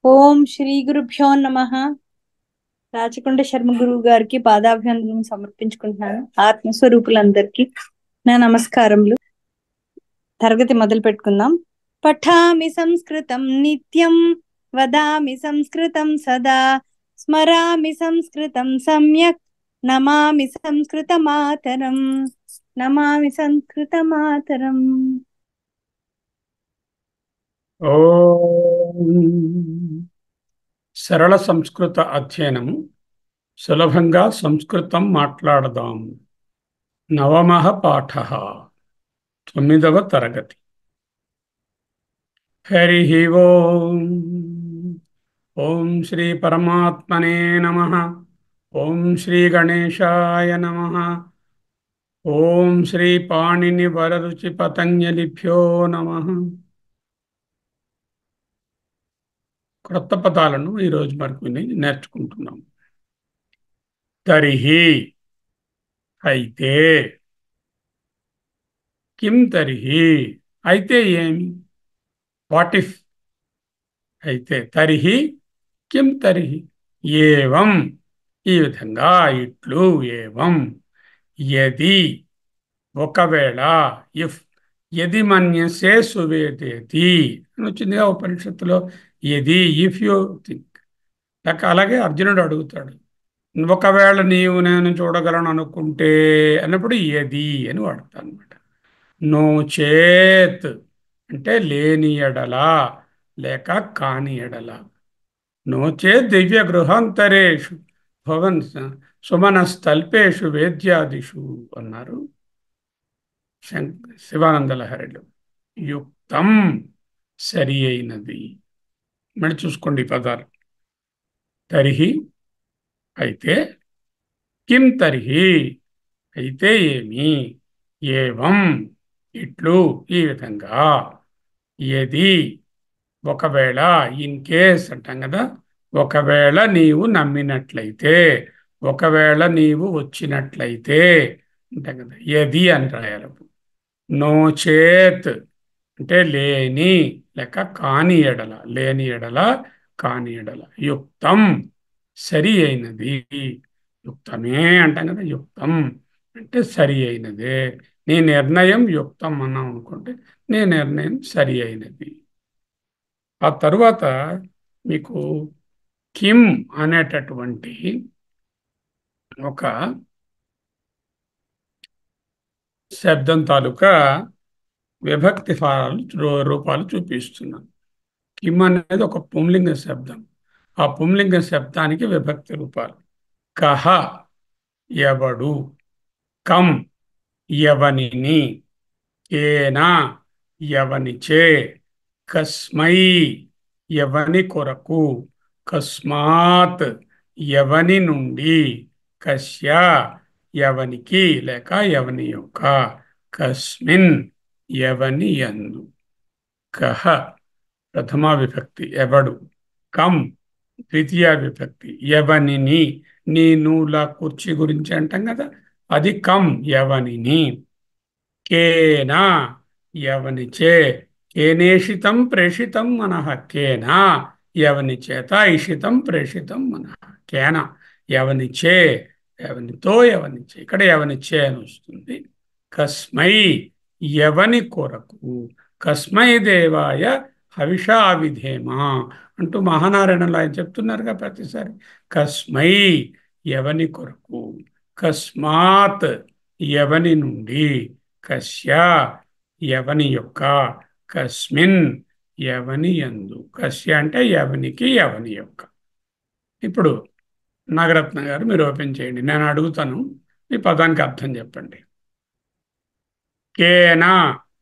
ఓం శ్రీ గురుభ్యో నమ రాచకొండ శర్మ గురువు గారికి పాదాభివందనం సమర్పించుకుంటున్నాను ఆత్మస్వరూపులందరికీ నా నమస్కారములు తరగతి మొదలు పెట్టుకుందాం పఠామి సంస్కృతం నిత్యం వదామి సంస్కృతం సదా స్మరామి సంస్కృతం సమ్యక్ నమామి సంస్కృత మాతరం నమామి సంస్కృత మాతరం ఓం సరళ సంస్కృత అధ్యయనము సులభంగా సంస్కృతం మాట్లాడదాం నవమ పాఠ తొమ్మిదవ తరగతి హరి ఓం ఓం శ్రీ పరమాత్మనే నమ ఓం శ్రీ గణేశాయ నమ ఓం శ్రీ పాణిని వరరుచి పతంజలిభ్యో నమ క్రొత్త పదాలను ఈరోజు మనకు విని నేర్చుకుంటున్నాం తరిహి అయితే కిం తరిహి అయితే ఏమి వాట్ ఇఫ్ అయితే తరిహి కిం తరిహి ఏవం ఈ విధంగా ఇట్లు ఏవం యది ఒకవేళ ఇఫ్ యది మన్యసే సువేదేతి అని వచ్చిందిగా ఉపనిషత్తులో ఎది ఇఫ్ యూ థింక్ లేక అలాగే అర్జునుడు అడుగుతాడు ఒకవేళ నీవు నేను చూడగలను అనుకుంటే అన్నప్పుడు ఎది అని వాడతాను అనమాట నో చేత్ అంటే లేని ఎడల లేక కాని ఎడల నో చేత్ దివ్య గృహాంతరేషు భవన్ సుమనస్తల్పేషు వేద్యాదిషు అన్నారు శంక శివానందలహరిలో యుక్తం సరి అయినది మళ్ళీ చూసుకోండి ఈ పదాలు తరిహి అయితే కిం తరిహి అయితే ఏమి ఏవం ఇట్లు ఈ విధంగా ఏది ఒకవేళ ఇన్ కేస్ అంటాం కదా ఒకవేళ నీవు నమ్మినట్లయితే ఒకవేళ నీవు వచ్చినట్లయితే అంటాం కదా ఏది అని రాయాలి నో చేత్ అంటే లేని లేక కాని ఎడల లేని ఎడల కాని ఎడల యుక్తం సరి అయినది యుక్తమే అంటాం కదా యుక్తం అంటే సరి అయినదే నీ నిర్ణయం యుక్తం అన్నాం అనుకుంటే నీ నిర్ణయం సరి అయినది ఆ తరువాత మీకు కిమ్ అనేటటువంటి ఒక శబ్దం తాలూకా విభక్తి ఫారాలు రూపాలు చూపిస్తున్నాను కిమ్ అనేది ఒక పుంలింగ శబ్దం ఆ పుంలింగ శబ్దానికి విభక్తి రూపాలు కహ ఎవడు కం ఎవనిని ఏనా ఎవనిచే కస్మై ఎవని కొరకు కస్మాత్ ఎవని నుండి కశ్య ఎవనికి లేక ఎవని యొక్క కస్మిన్ ఎవని యందు కహ ప్రథమా విభక్తి ఎవడు కం ద్వితీయ విభక్తి ఎవనిని నీ నూల కుర్చీ గురించి అంటాం కదా అది కం ఎవనిని కేనా ఎవనిచే కేనేషితం ప్రేషితం మనః కేనా ఎవని చేత ఇషితం ప్రేషితం మనః కేన ఎవనిచే ఎవనితో ఎవనిచే ఇక్కడ ఎవనిచే అని వస్తుంది కస్మై ఎవని కొరకు కస్మై దేవాయ హవిషా విధేమా అంటూ మహానారాయణలో ఆయన చెప్తున్నారుగా ప్రతిసారి కస్మై ఎవని కొరకు కస్మాత్ ఎవని నుండి కశ్య ఎవని యొక్క కస్మిన్ ఎవని ఎందు కశ్య అంటే ఎవనికి ఎవని యొక్క ఇప్పుడు నాగరత్న గారు మీరు ఓపెన్ చేయండి నేను అడుగుతాను మీ పదానికి అర్థం చెప్పండి కేనా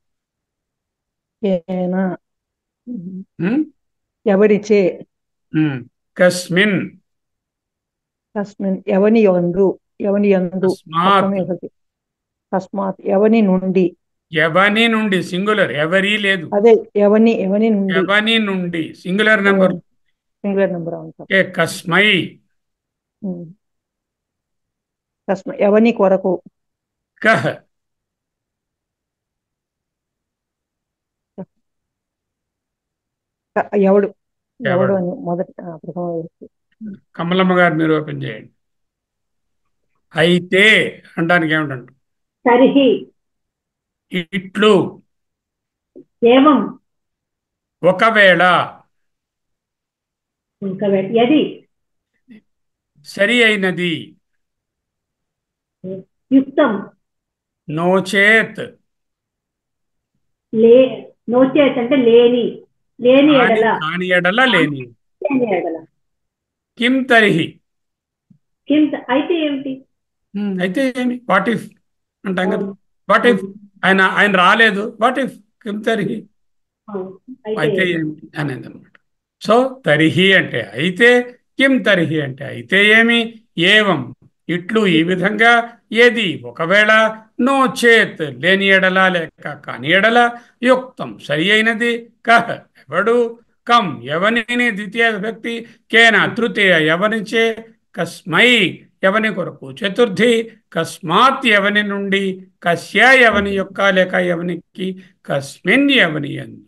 కేనా ఉమ్, ఎవరిచే ఉమ్, కస్మిన్ తస్మిన్ ఎవని యందు ఎవని యందు తస్మాత్ అర్థమే ఒకటి. తస్మాత్ ఎవని నుండి ఎవని నుండి సింగులర్ ఎవరి లేదు అదే ఎవని ఎవని నుండి ఎవని నుండి సింగులర్ నెంబర్ సింగులర్ నెంబర్ అవుతాం ఏ కస్మై తస్మ ఎవని కొరకు కహ్ క- ఎవడు ఎవడు ఎవడు అని మొదటి ఆ, ప్రథమ వ్యక్తి కమలమ్మ గారు మీరు ఓపెన్ చేయండి అయితే అనడానికి ఏమిటంట తర్హి ఇట్లు ఏవం ఒకవేళ ఇంకా వె- యది సరి అయినది యుక్తం నోచేత్ లే నోచేత్ అంటే లేని లేని కాని ఎడల కాని ఎడల లేని లేని ఎడల కిం తరిహి కింద అయితే ఏమిటి ఉమ్, అయితే ఏమి వాట్ ఇఫ్ అంటాం కదా వాట్ ఇఫ్ ఆయన ఆయన రాలేదు వాట్ ఇఫ్ కిం తరిహి అవును. అయితే అయితే ఏమిటి? ఏమిటి అనేది అనమాట సో తరిహి అంటే అయితే కిం తరిహి అంటే అయితే ఏమి ఏవం ఇట్లు ఈ విధంగా ఏది ఒకవేళ నో చేత్ లేని ఎడల లేక కాని ఎడల యుక్తం సరి అయినది కహ ఎవడు కం ఎవనిని ద్వితీయ విభక్తి కేన తృతీయ ఎవనిచే కస్మై ఎవని కొరకు చతుర్థి కస్మాత్ ఎవని నుండి కస్య ఎవని యొక్క లేక ఎవనికి కస్మిన్ ఎవని ఎందు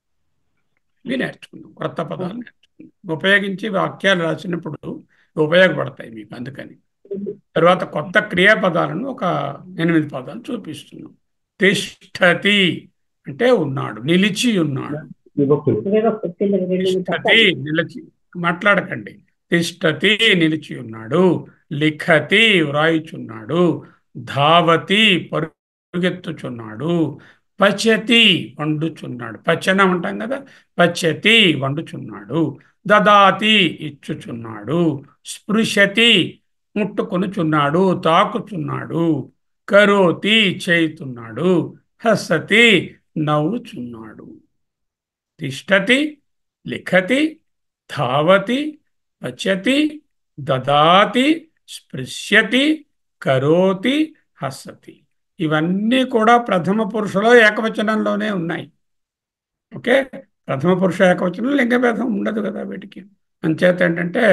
ఇవి నేర్చుకుందాం కొత్త పదాలు నేర్చుకుందాం ఉపయోగించి వాక్యాలు రాసినప్పుడు ఉపయోగపడతాయి మీకు అందుకని తర్వాత కొత్త క్రియాపదాలను ఒక ఎనిమిది పదాలు చూపిస్తున్నాం తిష్టతి అంటే ఉన్నాడు నిలిచి ఉన్నాడు విభక్తులు విభక్తి కింద రెండు తప్ప. తిష్టతి నిలిచి మాట్లాడకండి తిష్టతి నిలిచి ఉన్నాడు లిఖతి వ్రాయిచున్నాడు ధావతి పరుగెత్తుచున్నాడు పచతి వండుచున్నాడు పచనం అంటాం కదా పచతి వండుచున్నాడు దదాతి ఇచ్చుచున్నాడు స్పృశతి ముట్టుకొనుచున్నాడు తాకుచున్నాడు కరోతి చేయుతున్నాడు హసతి నవ్వుచున్నాడు తిష్టతి లిఖతి ధావతి పచతి దదాతి స్పృశ్యతి కరోతి హసతి ఇవన్నీ కూడా ప్రథమ పురుషులో ఏకవచనంలోనే ఉన్నాయి ఓకే ప్రథమ పురుష ఏకవచనం లింగభేదం ఉండదు కదా వీటికి అంచేత ఏంటంటే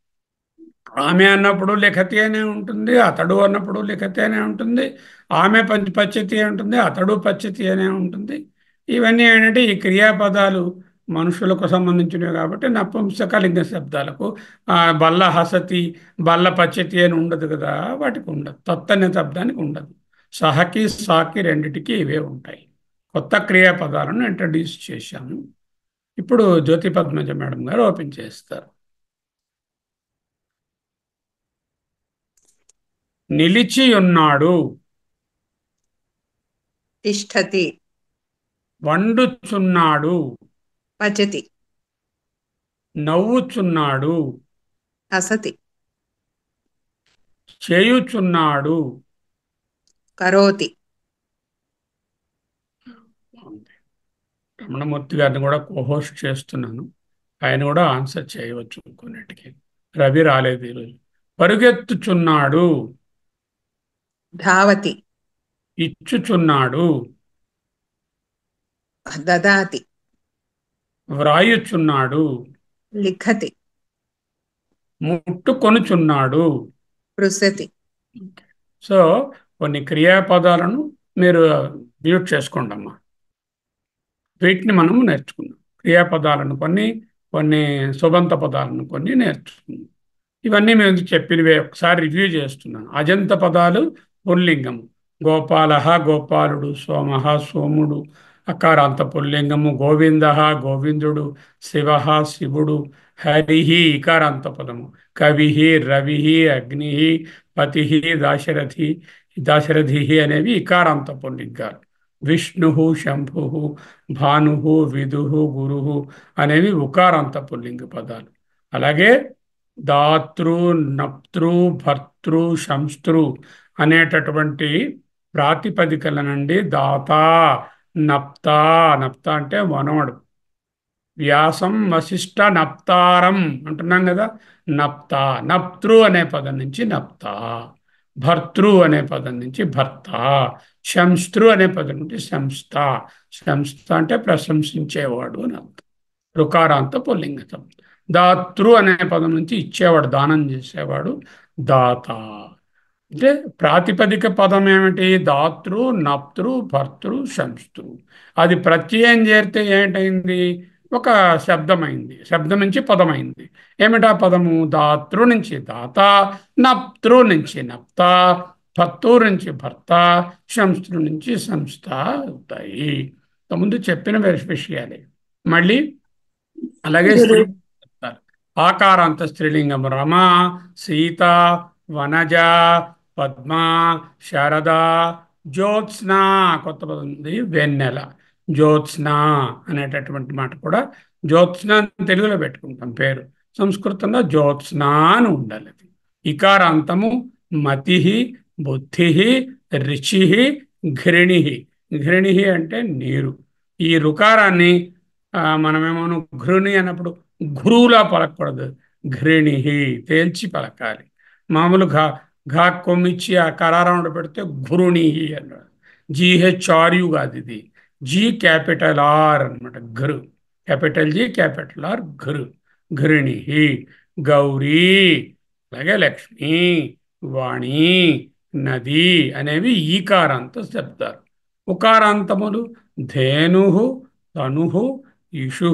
ఆమె అన్నప్పుడు లిఖతి అనే ఉంటుంది అతడు అన్నప్పుడు లిఖతి అనే ఉంటుంది ఆమె పంచ పచ్చతి ఉంటుంది అతడు పచ్చతి అనే ఉంటుంది ఇవన్నీ ఏంటంటే ఈ క్రియాపదాలు మనుషులకు సంబంధించినవి కాబట్టి నపుంసకలింగ శబ్దాలకు ఆ, బల్ల హసతి బల్ల పచ్చతి అని ఉండదు కదా వాటికి ఉండదు తత్తనే శబ్దానికి ఉండదు సహకి సాకి రెండిటికి ఇవే ఉంటాయి కొత్త క్రియాపదాలను ఇంట్రడ్యూస్ చేశాము ఇప్పుడు జ్యోతి పద్మజ మేడం గారు ఓపెన్ చేస్తారు నిలిచి ఉన్నాడు తిష్టతి వండుచున్నాడు పచతి నవ్వుచున్నాడు హసతి చేయుచున్నాడు కరోతి రమణమూర్తి గారిని కూడా కోహోస్ట్ చేస్తున్నాను ఆయన కూడా ఆన్సర్ చేయవచ్చు కొన్నిటికి రవి రాలేదు ఈరోజు పరుగెత్తుచున్నాడు ధావతి ఇచ్చుచున్నాడు దదాతి వ్రాయుచున్నాడు లిఖతి ముట్టుకొనుచున్నాడు పృసతి సో కొన్ని క్రియాపదాలను మీరు మ్యూట్ చేసుకోండి అమ్మా వీటిని మనము నేర్చుకుందాం క్రియాపదాలను కొన్ని కొన్ని సుబంత పదాలను కొన్ని నేర్చుకుందాం ఇవన్నీ మేము చెప్పినవే ఒకసారి రివ్యూ చేస్తున్నాను అజంత పదాలు పుల్లింగము గోపాల గోపాలుడు సోమ సోముడు అకారాంత పుల్లింగము గోవింద గోవిందుడు శివ శివుడు హరి ఇకారాంత పదము కవి రవి అగ్ని పతి దాశరథి దాశరథి అనేవి ఇకారాంత పుల్లింగాలు విష్ణు శంభు భాను విదు గురు అనేవి ఉకారాంత పుల్లింగ పదాలు అలాగే దాతృ నప్తృ భర్తృ శంస్తృ అనేటటువంటి ప్రాతిపదికల నుండి దాత నప్త నప్త అంటే మనవడు వ్యాసం వశిష్ట నప్తారం అంటున్నాం కదా నప్త నప్తృ అనే పదం నుంచి నప్త భర్తృ అనే పదం నుంచి భర్త శంస్తృ అనే పదం నుంచి సంస్థ సంస్థ అంటే ప్రశంసించేవాడు అని అర్థం రుకారాంత పుల్లింగతం దాతృ అనే పదం నుంచి ఇచ్చేవాడు దానం చేసేవాడు దాత అంటే ప్రాతిపదిక పదం ఏమిటి దాతృ నప్తృ భర్తృ శంస్తృ అది ప్రత్యయం చేరితే ఏంటైంది ఒక శబ్దమైంది శబ్దం నుంచి పదమైంది ఏమిటా పదము దాతృ నుంచి దాత నప్తృ నుంచి నప్త భర్తూ నుంచి భర్త శంస్తృ నుంచి సంస్థ అవుతాయి ముందు చెప్పిన విషయాలే మళ్ళీ అలాగే స్త్రీ చెప్తారు ఆకారాంత స్త్రీలింగం రమ సీత వనజ పద్మ శారద జ్యోత్స్న కొత్త పదం ఉంది వెన్నెల జ్యోత్స్న అనేటటువంటి మాట కూడా జ్యోత్స్న అని తెలుగులో పెట్టుకుంటాం పేరు సంస్కృతంలో జ్యోత్స్న అని ఉండాలి అది ఇకారాంతము మతి బుద్ధి రుచి ఘృణి ఘృణి అంటే నీరు ఈ రుకారాన్ని ఆ, మనమేమో ఘృణి అన్నప్పుడు ఘురులా పలకూడదు ఘృణి తేల్చి పలకాలి మామూలు ఘా ఘా కొమ్మిచ్చి ఆ కరారం పెడితే ఘురుణి అన్నాడు జిహెచ్ఆర్యు కాదు ఇది జి క్యాపిటల్ ఆర్ అనమాట ఘృ క్యాపిటల్ జి క్యాపిటల్ ఆర్ ఘృ ఘృణి గౌరీ అలాగే లక్ష్మి వాణి నది అనేవి ఈకారాంత శబ్దాలు ఉకారాంతములు ధేను తను ఇషు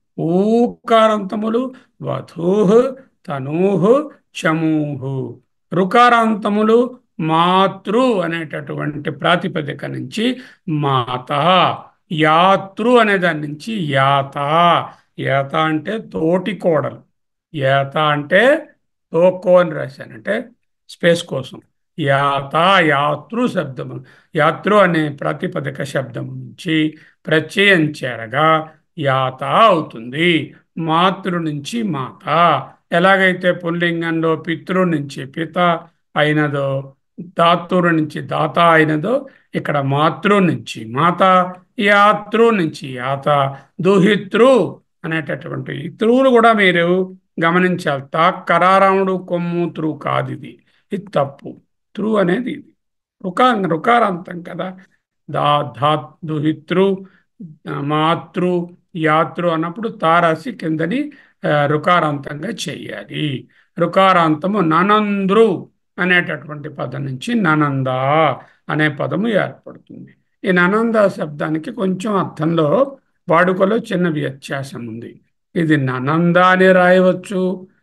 ఊకారాంతములు వధూ తనూ చమూహు రుకారాంతములు మాతృ అనేటటువంటి ప్రాతిపదిక నుంచి మాత యాతృ అనే దాని నుంచి యాత యాత అంటే తోటి కోడలు యాత అంటే తోకో అని రాశాను అంటే స్పేస్ కోసం యాత యాతృ శబ్దము యాతృ అనే ప్రాతిపదిక శబ్దం నుంచి ప్రత్యయం చేరగా యాత అవుతుంది మాతృ నుంచి మాత ఎలాగైతే పుల్లింగంలో పితృ నుంచి పిత అయినదో దాతృ నుంచి దాత అయినదో ఇక్కడ మాతృ నుంచి మాత యాతృ నుంచి యాత దుహితృ అనేటటువంటి ఇతరులు కూడా మీరు గమనించాలి తా కరారాముడు కొమ్ము త్రు కాదు ఇది ఇది తప్పు త్రు అనేది ఇది రుకా రుకారాంతం కదా దా ధా దుహితృ మాతృ యాతృ అన్నప్పుడు తారాసి కిందని ఆ, రుకారాంతంగా చేయాలి రుకారాంతము ననంద్రు అనేటటువంటి పదం నుంచి ననంద అనే పదము ఏర్పడుతుంది ఈ ననంద శబ్దానికి కొంచెం అర్థంలో వాడుకలో చిన్న వ్యత్యాసం ఉంది ఇది ననంద అని రాయవచ్చు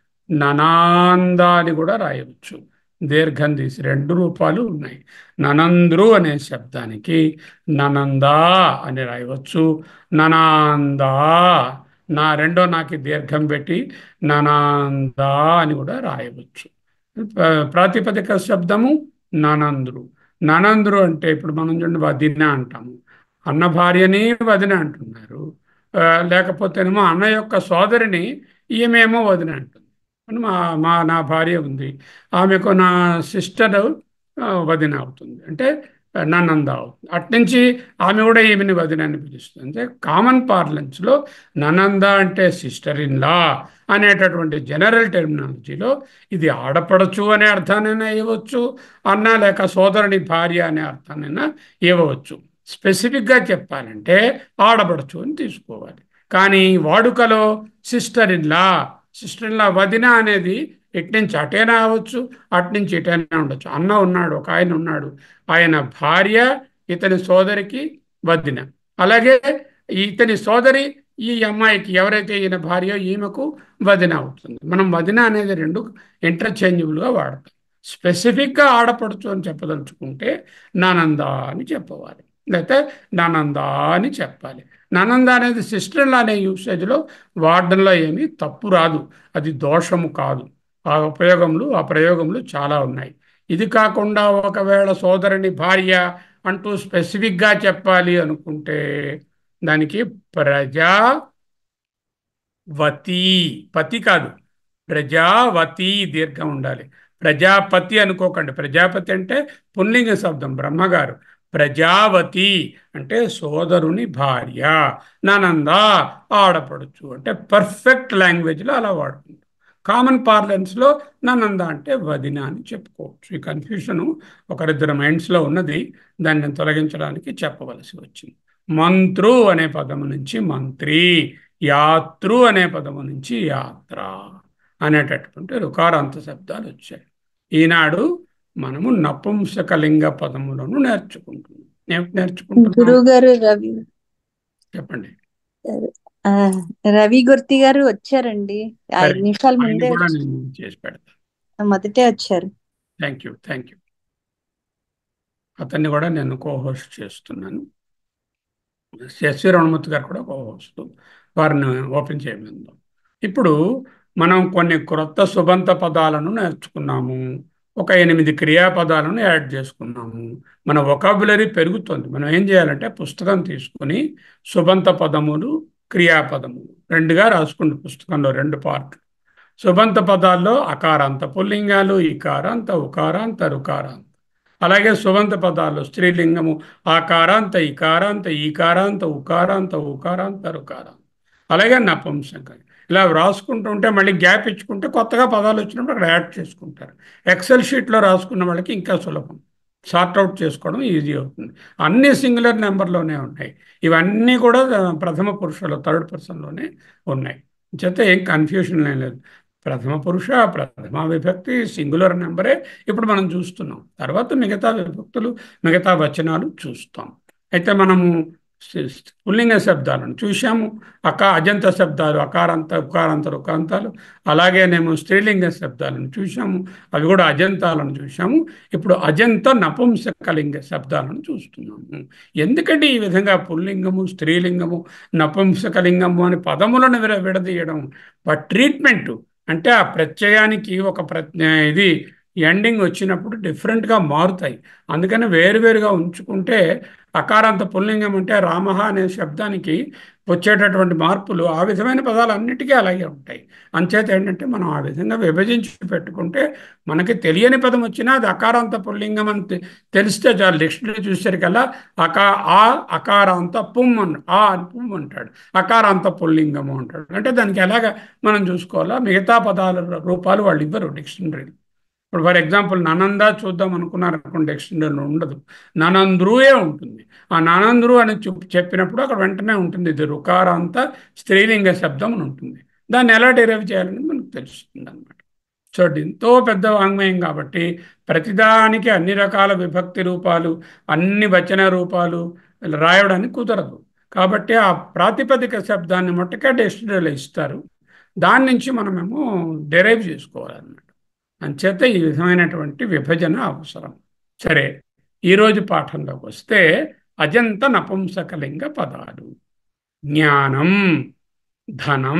ననాంద అని కూడా రాయవచ్చు దీర్ఘం తీసి రెండు రూపాలు ఉన్నాయి ననంద్రు అనే శబ్దానికి ననంద అని రాయవచ్చు ననాంద నా రెండో నాకి దీర్ఘం పెట్టి ననాంద అని కూడా రాయవచ్చు ప్ర- ప్రాతిపదిక శబ్దము ననంద్రు ననంద్రు అంటే ఇప్పుడు మనం చూడండి వదిన అంటాము అన్న భార్యని వదిన అంటున్నారు ఆ, లేకపోతేనేమో అన్న యొక్క సోదరిని ఈమెమో వదిన అంటుంది అని మా మా నా భార్య ఉంది ఆమెకు నా సిస్టర్ వదిన అవుతుంది అంటే నన్నంద అవుతుంది అట్నుంచి ఆమె కూడా ఈమెని వదిన అని పిలుస్తుంది అంటే కామన్ పార్లెన్స్లో ననంద అంటే సిస్టర్ ఇన్ లా అనేటటువంటి జనరల్ టెర్మినాలజీలో ఇది ఆడపడచ్చు అనే అర్థానైనా ఇవ్వచ్చు అన్న లేక సోదరుని భార్య అనే అర్థానైనా ఇవ్వవచ్చు స్పెసిఫిక్గా చెప్పాలంటే ఆడపడచ్చు అని తీసుకోవాలి కానీ వాడుకలో sister in law sister in law వదిన అనేది ఇట్నుంచి అటైనా అవ్వచ్చు అట్నుంచి ఇటైనా ఉండొచ్చు అన్న ఉన్నాడు ఒక ఆయన ఉన్నాడు ఆయన భార్య ఇతని సోదరికి వదిన అలాగే ఇతని సోదరి ఈ అమ్మాయికి ఎవరైతే ఈయన భార్య ఈమెకు వదిన అవుతుంది మనం వదిన అనేది రెండు ఇంటర్చేంజబుల్గా వాడతాం స్పెసిఫిక్గా ఆడపడుచు అని చెప్పదలుచుకుంటే నానంద అని చెప్పవాలి లేకపోతే నానంద అని చెప్పాలి నానంద అనేది సిస్టర్ అనే యూసేజ్లో వాడడంలో ఏమీ తప్పు రాదు అది దోషము కాదు ఆ ఉపయోగములు ఆ ప్రయోగములు చాలా ఉన్నాయి ఇది కాకుండా ఒకవేళ సోదరుని భార్య అంటూ స్పెసిఫిక్గా చెప్పాలి అనుకుంటే దానికి ప్రజా వతి పతి కాదు ప్రజావతి దీర్ఘం ఉండాలి ప్రజాపతి అనుకోకండి ప్రజాపతి అంటే పుల్లింగ శబ్దం బ్రహ్మగారు ప్రజావతి అంటే సోదరుని భార్య నానంద ఆడపడచ్చు అంటే పర్ఫెక్ట్ లాంగ్వేజ్లో అలా వాడుకుంటాం కామన్ పార్లెన్స్లో నానంద అంటే వదిన అని చెప్పుకోవచ్చు ఈ కన్ఫ్యూషను ఒకరిద్దరు మైండ్స్లో ఉన్నది దాన్ని తొలగించడానికి చెప్పవలసి వచ్చింది మంత్రు అనే పదము నుంచి మంత్రి యాత్రు అనే పదము నుంచి యాత్ర అనేటటువంటి రుకారాంత శబ్దాలు వచ్చాయి ఈనాడు మనము నపుంసకలింగ పదములను నేర్చుకుంటున్నాం ఏమిటి నేర్చుకుంటున్నాం గురువు గారు రవి చెప్పండి ఆ, రవి గుర్తి గారు వచ్చారండి ఐదు సరే నిమిషాల ఆయన ముందే కూడా వచ్చారు. నేను చేసి పెడతాను మొదటే వచ్చారు థ్యాంక్ యూ థ్యాంక్ యూ అతన్ని కూడా నేను కో హోస్ట్ చేస్తున్నాను ఎస్వి రమణమూర్తి గారు కూడా కో హోస్ట్ వారిని ఓపెన్ చేయమందాం ఇప్పుడు మనం కొన్ని క్రొత్త సుబంత పదాలను నేర్చుకున్నాము ఒక ఎనిమిది క్రియాపదాలను యాడ్ చేసుకున్నాము మన వొకాబులరీ పెరుగుతుంది మనం ఏం చేయాలంటే పుస్తకం తీసుకొని సుబంత పదములు క్రియాపదములు రెండుగా రాసుకుంటు పుస్తకంలో రెండు పార్ట్లు సుబంత పదాల్లో అకారాంత పుల్లింగాలు ఇకారాంత ఉకారాంత రుకారాంత అలాగే సుబంత పదాల్లో స్త్రీలింగము ఆకారాంత ఇకారాంత ఈకారాంత ఉకారాంత ఉకారాంత రుకారాంత అలాగే నపుంసకం ఇలా రాసుకుంటూ ఉంటే మళ్ళీ గ్యాప్ ఇచ్చుకుంటే కొత్తగా పదాలు వచ్చినప్పుడు అక్కడ యాడ్ చేసుకుంటారు ఎక్సెల్ షీట్లో రాసుకున్న వాళ్ళకి ఇంకా సులభం సార్ట్ అవుట్ చేసుకోవడం ఈజీ అవుతుంది అన్ని సింగులర్ నెంబర్లోనే ఉన్నాయి ఇవన్నీ కూడా ప్రథమ పురుషులు థర్డ్ పర్సన్లోనే ఉన్నాయి చేత ఏం కన్ఫ్యూషన్ ఏం లేదు ప్రథమ పురుష ప్రథమ విభక్తి సింగులర్ నెంబరే ఇప్పుడు మనం చూస్తున్నాం తర్వాత మిగతా విభక్తులు మిగతా వచనాలు చూస్తాం అయితే మనము సి- పుల్లింగ శబ్దాలను చూశాము అక అజంత శబ్దాలు అకారాంత ఉకారాంత రుకాంతాలు అలాగేనేమో స్త్రీలింగ శబ్దాలను చూశాము అవి కూడా అజంతాలను చూశాము ఇప్పుడు అజంత నపుంసకలింగ శబ్దాలను చూస్తున్నాము ఎందుకంటే ఈ విధంగా పుల్లింగము స్త్రీలింగము నపుంసకలింగము అని పదములను విడ విడదీయడం బట్ ట్రీట్మెంట్ అంటే ఆ ప్రత్యయానికి ఒక ప్రత్య ఇది ఎండింగ్ వచ్చినప్పుడు డిఫరెంట్గా మారుతాయి అందుకని వేరువేరుగా ఉంచుకుంటే అకారాంత పుల్లింగం అంటే రామహ అనే శబ్దానికి వచ్చేటటువంటి మార్పులు ఆ విధమైన పదాలు అన్నిటికీ అలాగే ఉంటాయి అంచేత ఏంటంటే మనం ఆ విధంగా విభజించి పెట్టుకుంటే మనకి తెలియని పదం వచ్చినా అది అకారాంత పుల్లింగం అని తె- తెలిస్తే చాలు డిక్షనరీ చూసేసరికల్లా అకా ఆ అకారాంత పుమ్ అన్ ఆ అని పుమ్ అంటాడు అకారాంత పుల్లింగము అంటాడు అంటే దానికి ఎలాగ మనం చూసుకోవాలా మిగతా పదాల రూపాలు వాళ్ళు ఇవ్వరు డిక్షనరీ ఇప్పుడు ఫర్ ఎగ్జాంపుల్ ననంద చూద్దాం అనుకున్నారు అనుకోండి డిక్షనరీలో ఉండదు ననంద్రుయే ఉంటుంది ఆ ననంద్రు అని చెప్పు చెప్పినప్పుడు అక్కడ వెంటనే ఉంటుంది ఇది రుకారాంత స్త్రీలింగ శబ్దం అని ఉంటుంది దాన్ని ఎలా డెరైవ్ చేయాలని మనకు తెలుస్తుంది అనమాట సో ఎంతో పెద్ద వాంగ్మయం కాబట్టి ప్రతిదానికి అన్ని రకాల విభక్తి రూపాలు అన్ని వచన రూపాలు ఇలా రాయడానికి కుదరదు కాబట్టి ఆ ప్రాతిపదిక శబ్దాన్ని మట్టుకే డిక్షనరీలో ఇస్తారు దాని నుంచి మనమేమో డెరైవ్ చేసుకోవాలన్నమాట అంచేత ఈ విధమైనటువంటి విభజన అవసరం సరే ఈరోజు పాఠంలోకి వస్తే అజంత నపుంసకలింగ పదాలు జ్ఞానం ధనం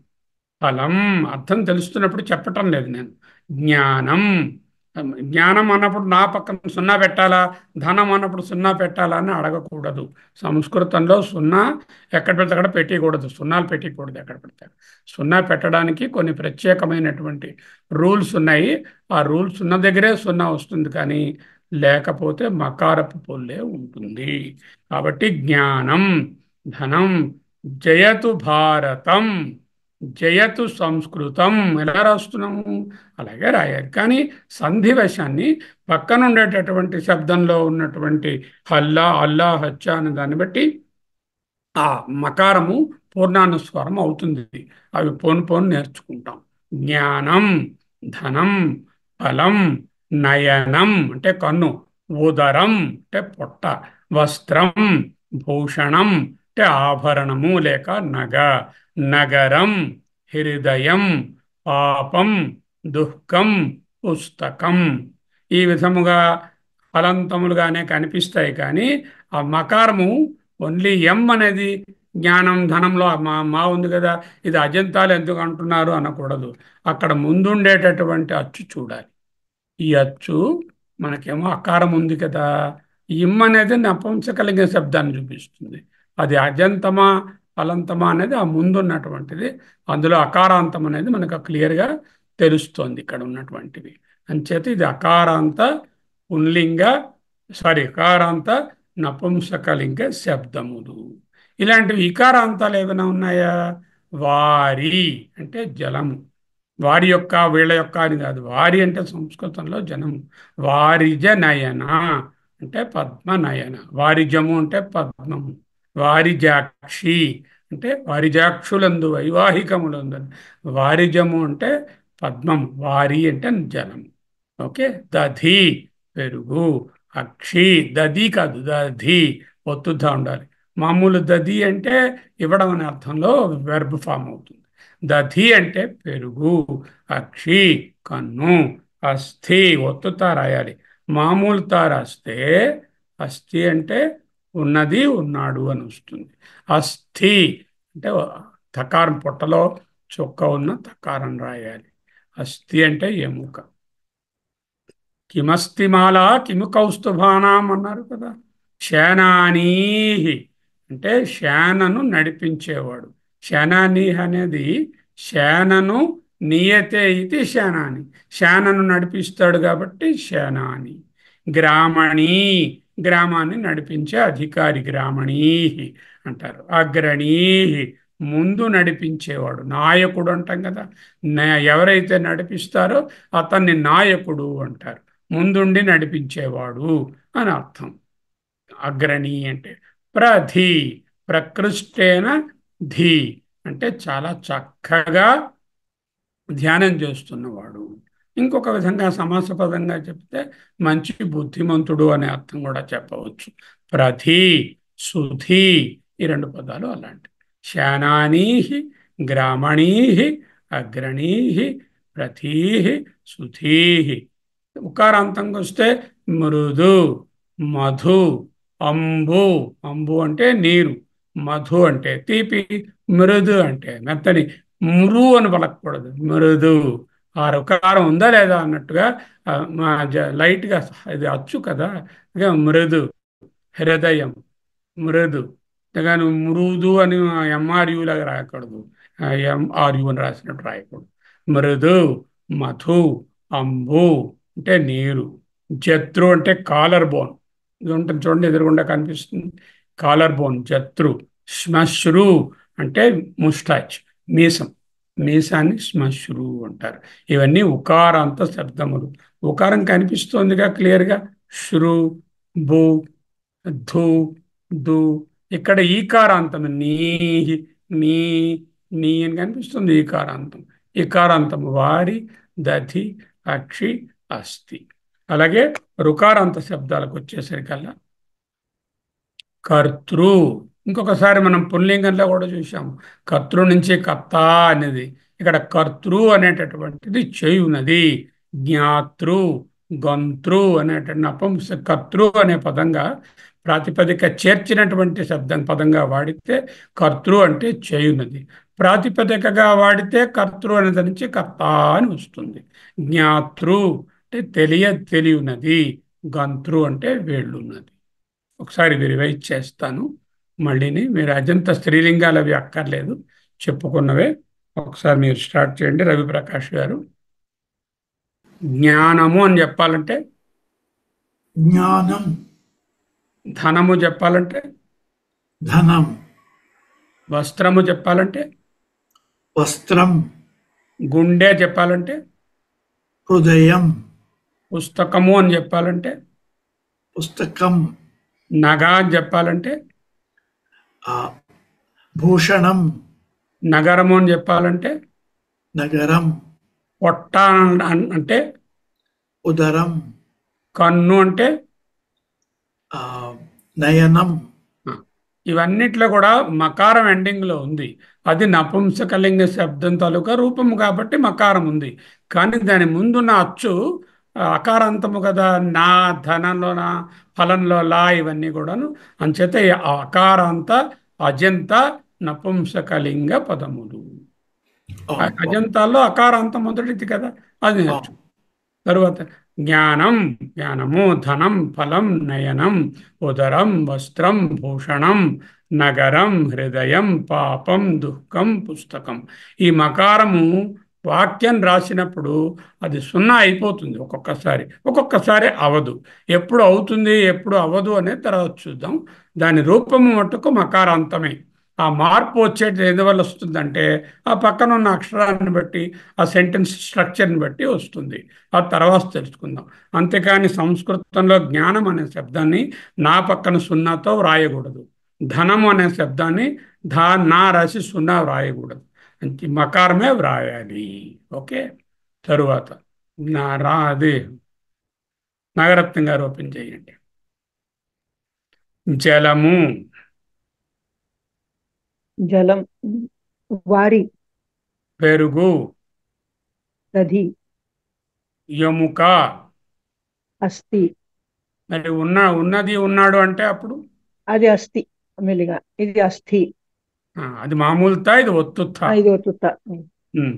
ఫలం అర్థం తెలుస్తున్నప్పుడు చెప్పటం లేదు నేను జ్ఞానం జ్ఞానం అన్నప్పుడు నా పక్కన సున్నా పెట్టాలా ధనం అన్నప్పుడు సున్నా పెట్టాలా అని అడగకూడదు సంస్కృతంలో సున్నా ఎక్కడ పెడితే అక్కడ పెట్టకూడదు సున్నాలు పెట్టకూడదు ఎక్కడ పెడితే అక్కడ. సున్నా పెట్టడానికి కొన్ని ప్రత్యేకమైనటువంటి రూల్స్ ఉన్నాయి ఆ రూల్స్ ఉన్న దగ్గరే సున్నా వస్తుంది కానీ లేకపోతే మకారపు పొల్లే ఉంటుంది కాబట్టి జ్ఞానం ధనం జయతు భారతం జయతు సంస్కృతం ఎలా రాస్తున్నాము అలాగే రాయాలి కానీ సంధివశాన్ని పక్కన ఉండేటటువంటి శబ్దంలో ఉన్నటువంటి హల్లా అల్లా హచ్చా అనే దాన్ని బట్టి ఆ మకారము పూర్ణానుస్వరం అవుతుంది అవి పోను పోను నేర్చుకుంటాం జ్ఞానం ధనం ఫలం నయనం అంటే కన్ను ఉదరం అంటే పొట్ట వస్త్రం భూషణం అంటే ఆభరణము లేక నగ నగరం హృదయం పాపం దుఃఖం పుస్తకం ఈ విధముగా ఫలంతములుగానే కనిపిస్తాయి కానీ ఆ మకారము ఓన్లీ ఎం అనేది జ్ఞానం ధనంలో ఆ మా మా ఉంది కదా ఇది అజంతాలు ఎందుకు అంటున్నారు అనకూడదు అక్కడ ముందుండేటటువంటి అచ్చు చూడాలి ఈ అచ్చు మనకేమో అకారం ఉంది కదా ఇమ్ అనేది నపుంసకలింగ శబ్దాన్ని చూపిస్తుంది అది అజంతమా ఫలంతమా అనేది ఆ ముందున్నటువంటిది అందులో అకారాంతం అనేది మనకు క్లియర్గా తెలుస్తోంది ఇక్కడ ఉన్నటువంటివి అంచేత ఇది అకారాంత పుంలింగ సారీ అకారాంత నపుంసకలింగ శబ్దములు ఇలాంటివి ఇకారాంతాలు ఏమైనా ఉన్నాయా వారి అంటే జలము వారి యొక్క వీళ్ళ యొక్క అని కాదు వారి అంటే సంస్కృతంలో జనము వారిజ నయన అంటే పద్మనయన వారిజము అంటే పద్మము వారిజాక్షి అంటే వారిజాక్షులందు వైవాహికములందు వారిజము అంటే పద్మం వారి అంటే జలం ఓకే దధి పెరుగు అక్షి దధి కాదు దధి ఒత్తుద్దా ఉండాలి మామూలు దధి అంటే ఇవ్వడం అనే అర్థంలో వెర్బ్ ఫామ్ అవుతుంది దధి అంటే పెరుగు అక్షి కన్ను అస్థి ఒత్తుతా రాయాలి మామూలుతా రాస్తే అస్థి అంటే ఉన్నది ఉన్నాడు అని వస్తుంది అస్థి అంటే తకారం పొట్టలో చొక్క ఉన్న తకారం రాయాలి అస్థి అంటే ఎముక కిమస్తిమాల కిము కౌస్తుభానాం అన్నారు కదా శేనానీహి అంటే శేనను నడిపించేవాడు శేనానీహి అనేది శేనను నియతే ఇది శేనాని శేనను నడిపిస్తాడు కాబట్టి శేనాని గ్రామణి గ్రామాన్ని నడిపించే అధికారి గ్రామణీ అంటారు అగ్రణీ ముందు నడిపించేవాడు నాయకుడు అంటాం కదా నా- ఎవరైతే నడిపిస్తారో అతన్ని నాయకుడు అంటారు ముందుండి నడిపించేవాడు అని అర్థం అగ్రణి అంటే ప్రధి ప్రకృష్టేన ధీ అంటే చాలా చక్కగా ధ్యానం చేస్తున్నవాడు ఇంకొక విధంగా సమాసపదంగా చెప్తే మంచి బుద్ధిమంతుడు అనే అర్థం కూడా చెప్పవచ్చు ప్రధి సుధి ఈ రెండు పదాలు అలాంటివి శానానీహి గ్రామణీహి అగ్రణీహి ప్రథీహి సుధీహి ఉకారాంతంకి వస్తే మృదు మధు అంబు అంబు అంటే నీరు మధు అంటే తీపి మృదు అంటే మెత్తని మృ అని పలకూడదు మృదు ఆ రుకారం ఉందా లేదా అన్నట్టుగా ఆ, మా జ- లైట్గా ఇది అచ్చు కదా ఇక మృదు హృదయం మృదు కానీ మృదు అని ఎంఆర్యు లాగా రాయకూడదు ఎంఆర్యు అని రాసినట్టు రాయకూడదు మృదు మధు అంబు అంటే నీరు జత్రు అంటే కాలర్ బోన్ ఇది ఉంటుంది చూడండి ఎదురుగుండా కనిపిస్తుంది కాలర్ బోన్ జత్రు శ్మశ్రు అంటే ముస్టాచ్ మీసం మీసాన్ని శ్మశ్రు అంటారు ఇవన్నీ ఉకారాంత శబ్దములు ఉకారం కనిపిస్తోందిగా క్లియర్గా శ్రు బు ధు దు ఇక్కడ ఈకారాంతం నీ నీ నీ అని కనిపిస్తుంది ఈకారాంతం ఈకారాంతం వారి దధి అక్షి అస్థి అలాగే రుకారాంత శబ్దాలకు వచ్చేసరికల్లా కర్తృ ఇంకొకసారి మనం పుల్లింగంలో కూడా చూసాము కర్తృ నుంచి కర్త అనేది ఇక్కడ కర్తృ అనేటటువంటిది చేయునది జ్ఞాతృ గంతృ అనేటువంటి నపంస కర్తృ అనే పదంగా ప్రాతిపదిక చేర్చినటువంటి శబ్దం పదంగా వాడితే కర్తృ అంటే చేయునది ప్రాతిపదికగా వాడితే కర్తృ అనే దాని నుంచి కర్త అని వస్తుంది జ్ఞాతృ అంటే తెలియ తెలియనది గంతృ అంటే వేళ్ళున్నది ఒకసారి రివైజ్ చేస్తాను మళ్ళీని మీరు అజంత స్త్రీలింగాలు అవి అక్కర్లేదు చెప్పుకున్నవే ఒకసారి మీరు స్టార్ట్ చేయండి రవిప్రకాష్ గారు జ్ఞానము అని చెప్పాలంటే జ్ఞానం ధనము చెప్పాలంటే ధనం వస్త్రము చెప్పాలంటే వస్త్రం గుండె చెప్పాలంటే హృదయం పుస్తకము అని చెప్పాలంటే పుస్తకం నగ అని చెప్పాలంటే ఆ, భూషణం నగరము అని చెప్పాలంటే నగరం పొట్ట అన్- అంటే ఉదరం కన్ను అంటే ఆ, నయనం ఇవన్నిట్లో కూడా మకారం ఎండింగ్ లో ఉంది అది నపుంసకలింగ శబ్దం తాలూకా రూపము కాబట్టి మకారం ఉంది కానీ దాని ముందున్న అచ్చు ఆ, అకారాంతము కదా నా ధనంలో నా ఫలంలో లా ఇవన్నీ కూడాను అంచేత ఈ అకారాంత అజంత నపుంసకలింగ పదములు ఓ, అ- అజంతాల్లో అకారాంతం మొదటిది కదా అది నేర్చు తరువాత జ్ఞానం జ్ఞానము ధనం ఫలం నయనం ఉదరం వస్త్రం భూషణం నగరం హృదయం పాపం దుఃఖం పుస్తకం ఈ మకారము వాక్యం రాసినప్పుడు అది సున్నా అయిపోతుంది ఒక్కొక్కసారి ఒక్కొక్కసారి అవదు ఎప్పుడు అవుతుంది ఎప్పుడు అవదు అనేది తర్వాత చూద్దాం దాని రూపము మట్టుకు మకారాంతమే ఆ మార్పు వచ్చేది ఎందువల్ల వస్తుందంటే ఆ పక్కన ఉన్న అక్షరాన్ని బట్టి ఆ సెంటెన్స్ స్ట్రక్చర్ని బట్టి వస్తుంది ఆ తర్వాత తెలుసుకుందాం అంతేకాని సంస్కృతంలో జ్ఞానం అనే శబ్దాన్ని నా పక్కన సున్నాతో వ్రాయకూడదు ధనం అనే శబ్దాన్ని ధా నా రాసి సున్నా వ్రాయకూడదు అంటే మకారమే వ్రాయాలి ఓకే తరువాత నా రా అది నాగరత్నం గారు ఓపెన్ చేయండి జలము జలం వారి పెరుగు దధి ఎముక అస్థి మరి ఉన్న ఉన్నది ఉన్నాడు అంటే అప్పుడు అది అస్థి మెల్లిగా ఇది అస్థి ఆ, అది మామూలుతా ఇది ఒత్తుత్తా ఆ, ఇది ఒత్తుత ఉమ్.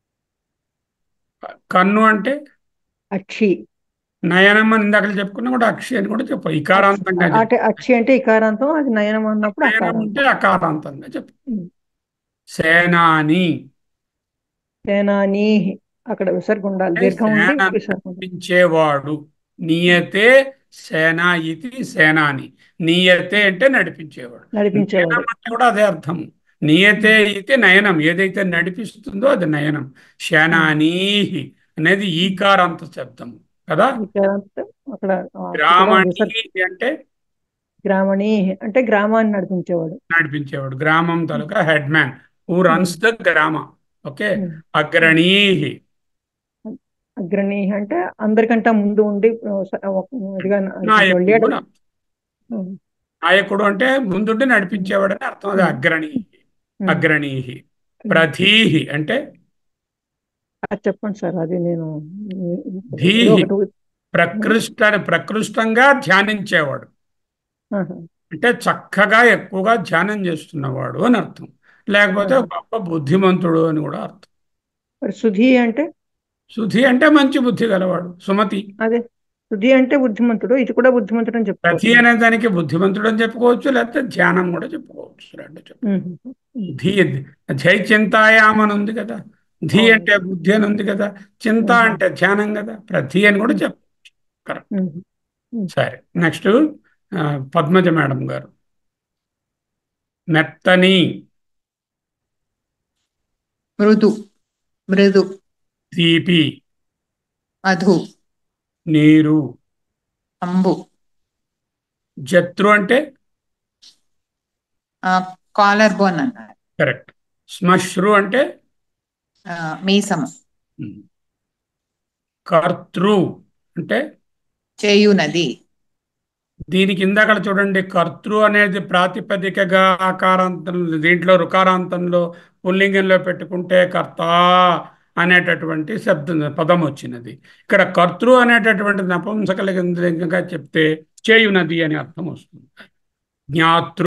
కన్ను అంటే అక్షి నయనం అని ఇందాక చెప్పుకున్నా కూడా అక్షి అని కూడా చెప్పు ఇకారాంతంగా చెప్పు. అంటే అక్షి అంటే ఇకారాంతం అది నయనం అన్నప్పుడు నయనం అకారాంతం అంటే అకారాంతంగా చెప్పు ఉమ్. సేనాని సేనాని అక్కడ విసర్గ ఉండాలి అంటే దీర్ఘం ఉండి సేన విసర్గ ఉండాలి నడిపించేవాడు నియతే సేనా ఇది సేనాని నియతే అంటే నడిపించేవాడు నడిపించేవాడు నయనం అంటే కూడా అదే అర్థం నియతే ఇది నయనం ఏదైతే నడిపిస్తుందో అది నయనం శనానీహి అనేది ఈకారాంత శబ్దం కదా ఇకారాంతం అక్కడ ఆ, గ్రామణి విసర్గ అంటే గ్రామణి అంటే గ్రామాన్ని నడిపించేవాడు నడిపించేవాడు గ్రామం తాలూకా head man who runs the గ్రామ ఓకే ఉమ్. అగ్రణీహి అగ్రణి అంటే అందరికంటే ముందు ఉండి ఆ, స- ఒక- ఇదిగా నాయకుడు లీడర్ అని అర్థం. నాయకుడు అంటే ముందుండి నడిపించేవాడు అని అర్థం అది అగ్రణీహి అగ్రణీహి ప్రధీహి అంటే అది చెప్పండి సార్ అది నేను ధీహి. ఏదో ఒకటి ప్రకృష్ట ప్రకృష్టంగా ధ్యానించేవాడు ఆహా. అంటే చక్కగా ఎక్కువగా ధ్యానం చేస్తున్నవాడు అని అర్థం లేకపోతే గొప్ప బుద్ధిమంతుడు అని కూడా అర్థం మరి సుధి అంటే సుధి అంటే మంచి బుద్ధి గలవాడు సుమతి అదే సుధి అంటే బుద్ధిమంతుడు ఇది కూడా బుద్ధిమంతుడు అని ప్రతి చెప్పుకోవచ్చు అనే దానికి బుద్ధిమంతుడు అని చెప్పుకోవచ్చు లేకపోతే ధ్యానం కూడా చెప్పుకోవచ్చు రెండు చెప్పు ఉమ్. ధీ జై చింతాయాం అని ఉంది కదా ధీ అవును. అంటే బుద్ధి అని ఉంది కదా చింత ఉమ్. అంటే ధ్యానం కదా ప్రతి అని కూడా చెప్పచ్చు కరెక్ట్ ఉమ్. సరే నెక్స్ట్ పద్మజ మేడం గారు మెత్తని మృదు మృదు తీపి మధు నీరు అంబు జత్రు అంటే కాలర్ బోన్ అన్నారు కరెక్ట్ శ్మశ్రు అంటే ఆ, మీసము ఉమ్. కర్తృ అంటే చేయునది దీనికి ఇందాక చూడండి కర్తృ అనేది ప్రాతిపదికగా ఆకారాంతం దీంట్లో రుకారాంతంలో పుల్లింగంలో పెట్టుకుంటే కర్త అనేటటువంటి శబ్దం పదం వచ్చినది ఇక్కడ కర్తృ అనేటటువంటి నపుంసకలింగంగా చెప్తే చేయునది అని అర్థం వస్తుంది జ్ఞాతృ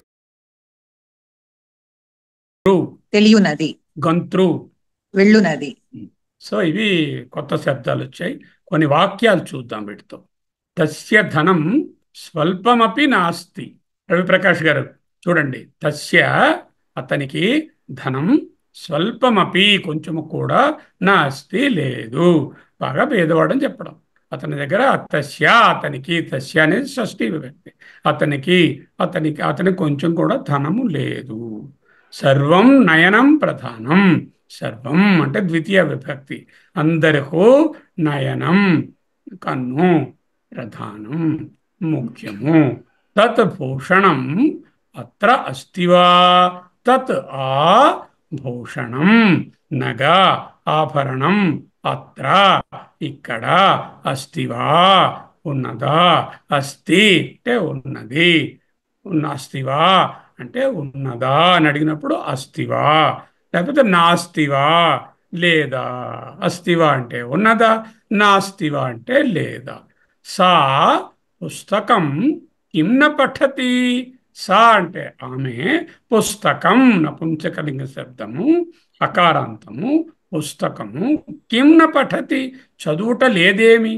తెలియునది గంతృ వెళ్ళునది సో ఇవి కొత్త శబ్దాలు వచ్చాయి కొన్ని వాక్యాలు చూద్దాం వీటితో తస్య ధనం స్వల్పమపి నాస్తి రవిప్రకాష్ గారు చూడండి తస్య అతనికి ధనం స్వల్పమపి కొంచెము కూడా నాస్తి లేదు బాగా పేదవాడని చెప్పడం అతని దగ్గర తస్య అతనికి తస్య అనేది షష్ఠీ విభక్తి అతనికి అతనికి అతనికి కొంచెం కూడా ధనము లేదు సర్వం నయనం ప్రధానం సర్వం అంటే ద్వితీయ విభక్తి అందరికీ నయనం కన్ను ప్రధానం ముఖ్యము తత్ భూషణం అత్ర అస్తివా తత్ ఆ భూషణం నగ ఆభరణం అత్ర ఇక్కడ అస్తివా ఉన్నదా అస్తి అంటే ఉన్నది ఉన్న అస్తివా అంటే ఉన్నదా అని అడిగినప్పుడు అస్తివా లేకపోతే నాస్తివా లేదా అస్తివా అంటే ఉన్నదా నాస్తివా అంటే లేదా సా పుస్తకం కిం న పఠతి సా అంటే ఆమె పుస్తకం నపుంసకలింగ శబ్దము అకారాంతము పుస్తకము కిం న పఠతి చదువుట లేదేమి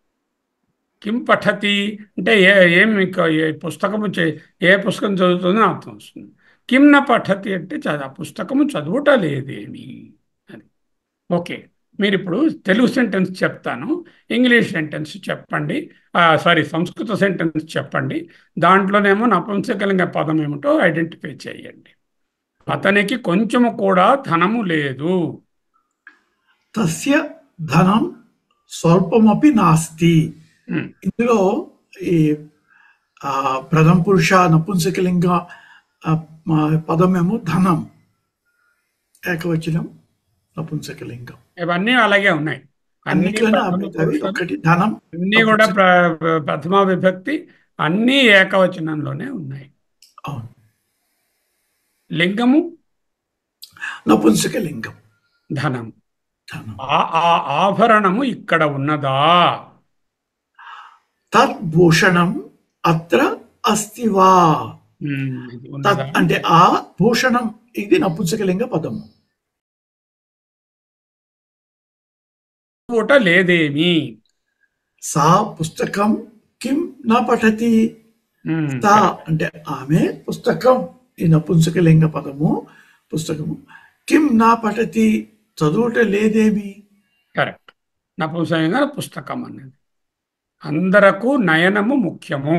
కిం పఠతి అంటే ఏ ఏమి క- ఏ పుస్తకము చే- ఏ పుస్తకం చదువుతుందో అర్థం వస్తుంది కిం న పఠతి అంటే చ- ఆ పుస్తకము చదువుట లేదేమి అని ఓకే మీరు ఇప్పుడు తెలుగు సెంటెన్స్ చెప్తాను ఇంగ్లీష్ సెంటెన్స్ చెప్పండి సారీ సంస్కృత సెంటెన్స్ చెప్పండి దాంట్లోనేమో నపుంసకలింగ పదం ఏమిటో ఐడెంటిఫై చేయండి అతనికి కొంచెము కూడా ధనము లేదు తస్య ధనం స్వల్పమపి నాస్తి ఉమ్, ఇందులో ఈ ఆ, ప్రథమ పురుష నపుంసకలింగ ఆ, మా పదమేమో ధనం ఏకవచనం నపుంసకలింగం ఇవన్నీ అలాగే ఉన్నాయి అన్ని అన్నిట్లోనే ప్రథమ అవి అవి పురుషులు, ఒకటి ధనం అన్నీ కూడా ప్ర- ప్రథమ విభక్తి అన్నీ ఏకవచనంలోనే ఉన్నాయి అవును లింగము నపుంసకలింగం ధనం ధనం ఆ ఆ ఆభరణము ఇక్కడ ఉన్నదా తద్భూషణం అత్ర అస్తి వా ఉమ్, ఇది తత్ ఉన్నదా అంటే ఆ భూషణం ఇది నపుంసకలింగ పదము పూట లేదేమి సా పుస్తకం కిం నా పఠతి ఉమ్, సా అంటే ఆమె పుస్తకం ఈ నపుంసకలింగ పదము పుస్తకము కిం నా పఠతి చదువుట లేదేమి కరెక్ట్ నపుంసకంగా పుస్తకం అనేది అందరకు నయనము ముఖ్యము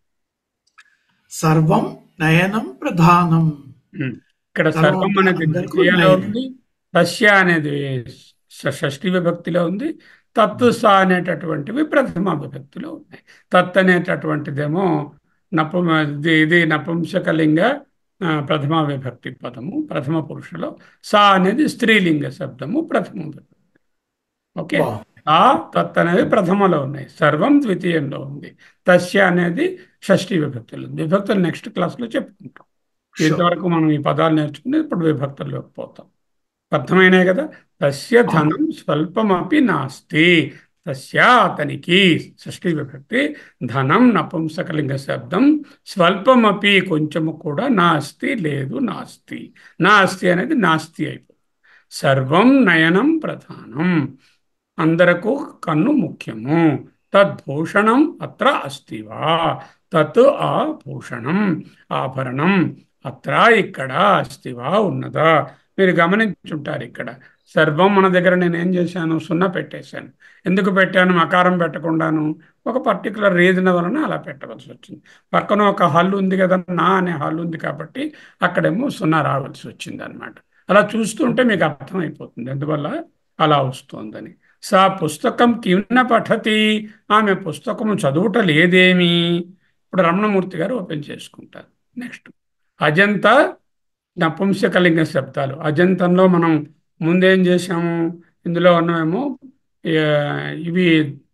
సర్వం నయనం ప్రధానం ఉమ్. ఇక్కడ తర్వాత సర్వం అనేది అందరికీ ద్వితీయలో నయనం. ఉంది తస్య అనేది ష- షష్ఠి విభక్తిలో ఉంది తత్తు స అనేటటువంటివి ప్రథమ విభక్తిలో ఉన్నాయి తత్ అనేటటువంటిదేమో నపు ఇది ఇది నపుంసకలింగ ఆ, ప్రథమ విభక్తి పదము ప్రథమ పురుషులో సా అనేది స్త్రీలింగ శబ్దము ప్రథమ విభక్తి ఓకే వా. ఆ తత్ అనేది ప్రథమలో ఉన్నాయి సర్వం ద్వితీయంలో ఉంది తస్య అనేది షష్ఠి విభక్తులు విభక్తులు నెక్స్ట్ క్లాస్లో చెప్పుకుంటాం Sure. ఇంతవరకు మనం ఈ పదాలు నేర్చుకుని ఇప్పుడు విభక్తుల్లోకి పోతాం అర్థమైనాయి కదా తస్య ధనం స్వల్పమపి నాస్తి తస్య అతనికి షష్ఠి విభక్తి ధనం నపుంసకలింగ శబ్దం స్వల్పమపి కొంచెము కూడా నాస్తి లేదు నాస్తి నాస్తి అనేది నాస్తి అయిపోతుంది సర్వం నయనం ప్రధానం అందరకు కన్ను ముఖ్యము తద్భూషణం అత్ర అస్తి వా తత్ ఆ భూషణం ఆభరణం అత్ర ఇక్కడ అస్తి వా ఉన్నదా మీరు గమనించుంటారు ఇక్కడ సర్వం మన దగ్గర నేను ఏం చేశాను సున్నా పెట్టేశాను ఎందుకు పెట్టాను మకారం పెట్టకుండాను ఒక పర్టికులర్ రీజన్ వలన అలా పెట్టవలసి వచ్చింది పక్కన ఒక హల్లు ఉంది కదా నా అనే హల్లు ఉంది కాబట్టి అక్కడేమో సున్నా రావాల్సి వచ్చింది అనమాట అలా చూస్తుంటే మీకు అర్థమైపోతుంది అందువల్ల అలా వస్తోందని సా పుస్తకం కిన్న పఠతి ఆమె పుస్తకము చదువుట లేదేమి ఇప్పుడు రమణమూర్తి గారు ఓపెన్ చేసుకుంటారు నెక్స్ట్ అజంత నపుంసకలింగ శబ్దాలు అజంతంలో మనం ముందేం చేశాము ఇందులో ఉన్నవేమో ఆ, ఇవి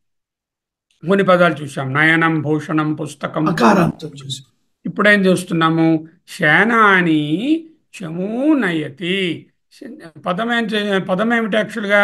కొన్ని పదాలు చూసాం నయనం భూషణం పుస్తకం అకారాంతం చూసి ఇప్పుడేం చేస్తున్నాము శేనాని చమూ నయతి పదం ఏం చే- పదం ఏమిటి యాక్చువల్గా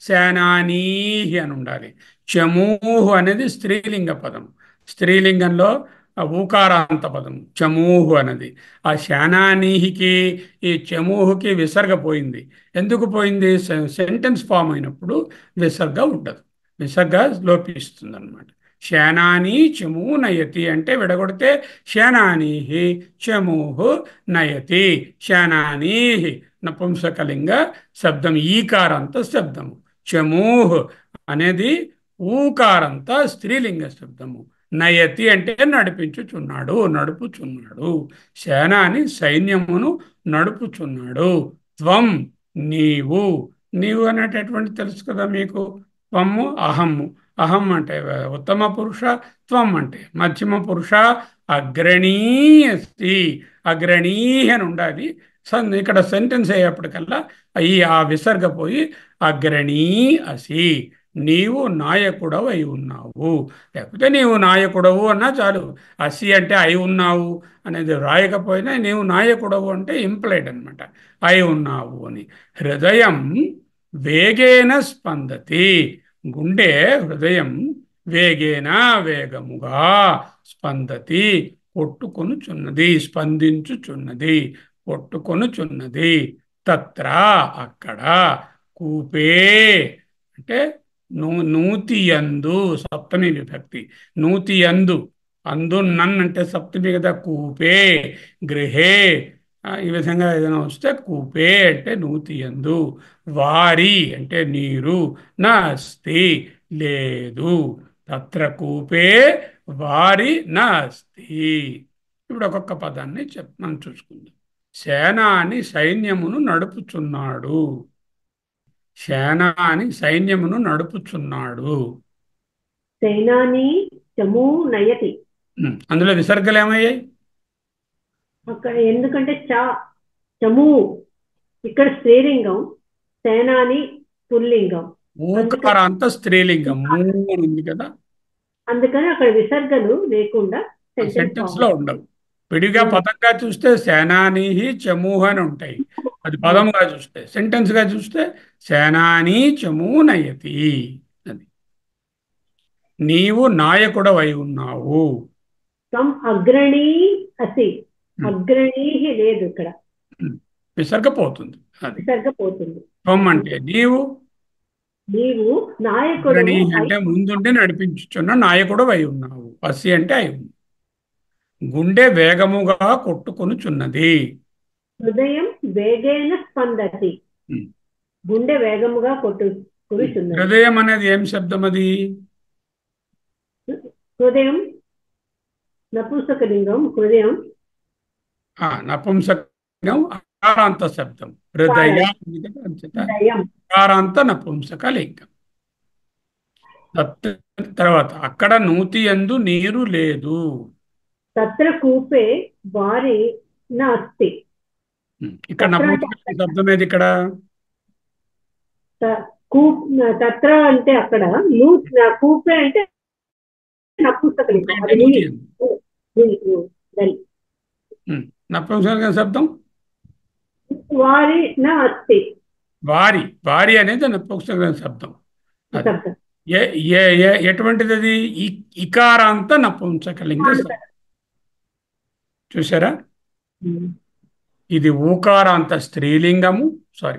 శేనానీహి అని ఉండాలి చమూహు అనేది స్త్రీలింగ పదం స్త్రీలింగంలో ఆ ఊకారాంత పదం చమూహు అనేది ఆ శేనానీహికి ఈ చమూహుకి విసర్గ పోయింది ఎందుకు పోయింది సెంటెన్స్ ఫామ్ అయినప్పుడు విసర్గ ఉండదు విసర్గ లోపిస్తుంది అనమాట శేనాని చమూ నయతి అంటే విడగొడితే శేనానీహి చమూహు నయతి శేనానీహి నపుంసకలింగ శబ్దం ఈకారంత శబ్దము చమూహ్ అనేది ఊకారంత స్త్రీలింగ శబ్దము నయతి అంటే నడిపించుచున్నాడు నడుపుచున్నాడు సేనాని సైన్యమును నడుపుచున్నాడు త్వం నీవు నీవు అనేటటువంటి తెలుసు కదా మీకు త్వము అహమ్ము అహం అంటే ఉత్తమ పురుష త్వం అంటే మధ్యమ పురుష అగ్రణీ అస్తి అగ్రణీ అని ఉండాలి సన్ ఇక్కడ సెంటెన్స్ అయ్యేప్పటికల్లా ఈ ఆ విసర్గ పోయి అగ్రణీ అసి నీవు నాయకుడవు అయి ఉన్నావు లేకపోతే నీవు నాయకుడవు అన్నా చాలు అసి అంటే అయి ఉన్నావు అనేది రాయకపోయినా నీవు నాయకుడవు అంటే ఇంప్లైడ్ అనమాట అయి ఉన్నావు అని హృదయం వేగేన స్పందతి గుండె హృదయం వేగేన వేగముగా స్పందతి కొట్టుకొనుచున్నది స్పందించుచున్నది కొట్టుకొనుచున్నది తత్ర అక్కడ కూపే అంటే నూ నూతియందు సప్తమి విభక్తి నూతియందు అందు నన్ అంటే సప్తమి కదా కూపే గృహే ఆ, ఈ విధంగా ఏదైనా వస్తే కూపే అంటే నూతియందు వారి అంటే నీరు నాస్తి లేదు తత్ర కూపే వారి నాస్తి ఇప్పుడు ఒక్కొక్క పదాన్ని చెప్ మనం చూసుకుందాం సేనాని సైన్యమును నడుపుచున్నాడు సేనాని సైన్యమును నడుపుచున్నాడు సేనాని చమూ నయతి ఉమ్, అందులో విసర్గలు ఏమయ్యాయి అక్కడ ఎందుకంటే చా చమూ ఇక్కడ స్త్రీలింగం సేనాని పుల్లింగం ఊకారాంత స్త్రీలింగం మూడు ఉంది కదా అందుకని అక్కడ విసర్గలు లేకుండా సెంటెన్స్ లో ఉండవు విడిగా పదంగా చూస్తే సేనాని చమూహ అని ఉంటాయి అది పదముగా చూస్తే సెంటెన్స్ గా చూస్తే సేనాని చమూ నయతి అది నీవు నాయకుడవై ఉన్నావు త్వం అగ్రణీ అసి Hmm. అగ్రణీ లేదు ఇక్కడ విసర్గపోతుంది అది విసర్గపోతుంది త్వం అంటే నీవు నీవు నాయకుడు అగ్రణి అంటే ముందుండి నడిపించుచున్న నాయకుడు అయి ఉన్నావు అసి అంటే అయి ఉంది గుండె వేగముగా కొట్టుకొనుచున్నది హృదయం వేగేన స్పందతి Hmm. గుండె వేగముగా కొట్టు కురుచున్నది హృదయం అనేది ఏం శబ్దం అది హృదయం నపుంసకలింగం హృదయం ఆ నపుంసకం అకారాంత శబ్దం హృదయ అనేది అంచేత హృదయం అకారాంత నపుంసక లింగం తత్- తర్వాత అక్కడ నూతి ఎందు నీరు లేదు తత్ర కూపే వారి నాస్తి ఉమ్, ఇక్కడ నపుంసక శబ్దం ఏది ఇక్కడ త- కూ- తత్ర అంటే అక్కడ లూ కూపే అంటే నపుంసకలింగం అది నూతి నీరు. ఎందు. నీరు. దలి. ఉమ్, నపుంసక శబ్దం వారి నా అస్తి వారి వారి అనేది నపుంసక శబ్దం అది. శబ్దం ఏ ఏ ఏ ఎటువంటిది అది ఇ- ఇకారాంత నపుంసకలింగ శబ్దం చూసారా ఉమ్. ఇది ఊకారాంత స్త్రీలింగము సారీ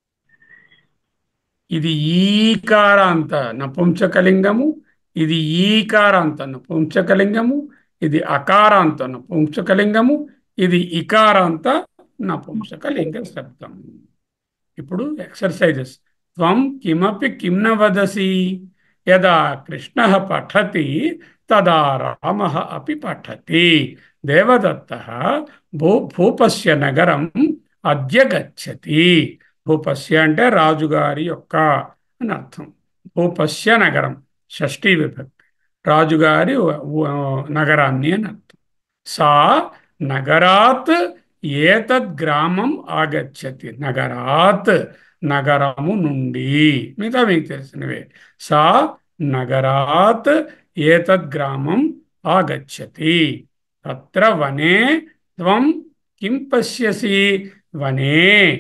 ఇది ఈకారాంత నపుంసకలింగము ఇది ఈకారాంత నపుంసకలింగము ఇది అకారాంత నపుంసకలింగము ఇది ఇకారాంత నపుంసకలింగ శబ్దం ఇప్పుడు ఎక్సర్సైజెస్ త్వం కిమపి కిం న వదసి యదా కృష్ణ పఠతి తదా రామ అపి పఠతి దేవదత్త భూ భూపస్య నగరం అద్య గచ్చతి భూపస్య అంటే రాజుగారి యొక్క అని అర్థం భూపస్య నగరం షష్ఠీ విభక్తి రాజుగారి వ- వ- నగరాన్ని అని అర్థం సా నగరాత్ ఏతద్ గ్రామం ఆగచ్చతి నగరాత్ నగరము నుండి మిగతా మీకు తెలిసినవే సా నగరాత్ ఏతద్ గ్రామం ఆగచ్చతి తత్ర వనే త్వం కిం పశ్యసి వనే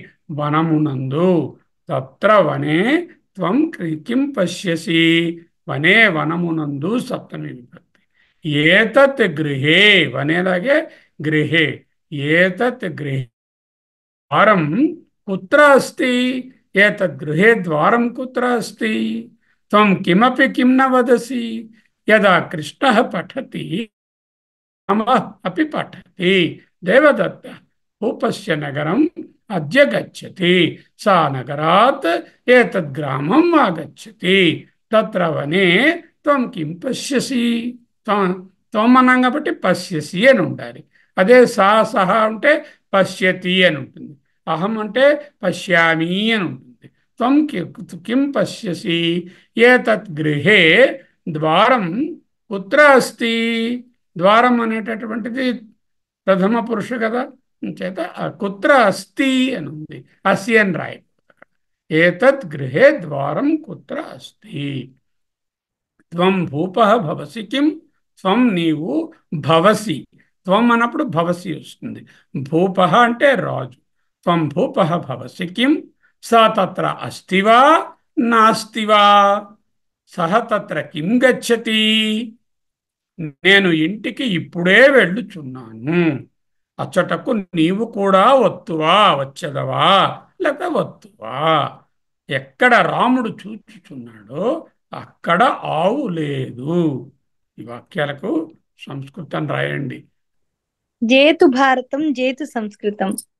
వనమునందు తత్ర వనే త్వం క్రి- కిం పశ్యసి వనే వనమునందు సప్తమి విభక్తి ఏతత్ గృహే వనేలాగే గృహే ఏతత్ గృహే ద్వారం కుత్ర అస్తి ఏతద్ గృహే ద్వారం కుత్ర అస్తి త్వం కిమపి కిం న వదసి యదా కృష్ణः పఠతి రామः अपि పఠతి దేవదత్త భూపస్య నగరం అద్య గచ్చతి సా నగరాత్ ఏతద్ గ్రామం ఆగచ్చతి తత్ర వనే త్వం కిం పశ్యసి త్వం త్వం అన్నాం కాబట్టి పశ్యసి అని ఉండాలి అదే సా సహ అంటే పశ్యతి అని ఉంటుంది అహం అంటే పశ్యామి అని ఉంటుంది త్వం కి- కిం పశ్యసి ఏతత్ గృహే ద్వారం కుత్ర అస్తి ద్వారం అనేటటువంటిది ప్రథమ పురుషు కదా చేత ఆ కుత్ర అస్తి అని ఉంది అస్తి అని రాయి ఏతత్ గృహే ద్వారం కుత్ర అస్తి త్వం భూప భవసి కిం త్వం నీవు భవసి త్వం అన్నప్పుడు భవసి వస్తుంది భూప అంటే రాజు త్వం భూప భవసి కిం సా తత్ర అస్తివా నాస్తివా సహ తత్ర కిం గచ్చతి నేను ఇంటికి ఇప్పుడే వెళ్ళుచున్నాను అచ్చటకు నీవు కూడా వత్తువా వచ్చదవా లేక వత్తువా ఎక్కడ రాముడు చూచుచున్నాడో అక్కడ ఆవు లేదు ఈ వాక్యాలకు సంస్కృతం రాయండి జేతు భారతం జేతు సంస్కృతం